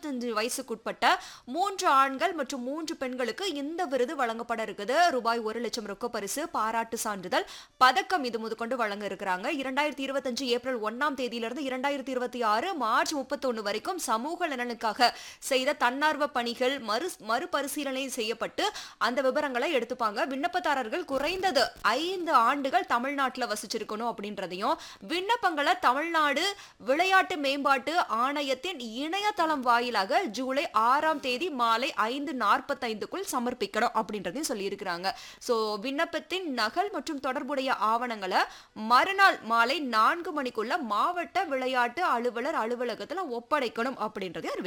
இருபத்தஞ்சு வயசுக்குட்பட்ட மூன்று ஆண்கள் மற்றும் மூன்று பெண்களுக்கு இந்த விருது வழங்கப்பட இருக்குது ரூபாய் ஒரு லட்சம் ரொக்க பரிசு பாராட்டு சான்றிதழ் பதக்கம் இது முதற்கொண்டு வழங்க இருக்கிறாங்க இரண்டாயிரத்தி இருபத்தஞ்சு ஏப்ரல் ஒன்னாம் தேதியிலிருந்து இரண்டாயிரத்தி இருபத்தி ஆறு மார்ச் முப்பத்தொன்னு வரைக்கும் சமூக நலனுக்காக செய்த தன்னார்வ பணிகள் மறு மறுபரிசீலனை செய்யப்பட்டு அந்த விவரங்களை எடுத்துப்பாங்க விண்ணப்பதாரர்கள் குறைந்தது ஐந்து ஆண்டுகள் தமிழ்நாட்டுல வசிச்சிருக்கணும் அப்படின்றதையும் விண்ணப்பங்களை தமிழ்நாடு விளையாட்டு மேம்பாட்டு ஆணையத்தின் இணையதளம் வாயிலாக ஜூலை ஆறாம் தேதி மாலை ஐந்து நாற்பத்தைந்துக்குள் சமர்ப்பிக்கணும் அப்படின்றதையும் சொல்லியிருக்கிறாங்க ஸோ விண்ணப்பத்தின் நகல் மற்றும் தொடர்புடைய ஆவணங்களை மறுநாள் மாலை நான்கு மணிக்குள்ள மாவட்ட விளையாட்டு அலுவலர் அலுவலகத்துல ஒப்படைக்கணும் அப்படின்றதையும் அறிவி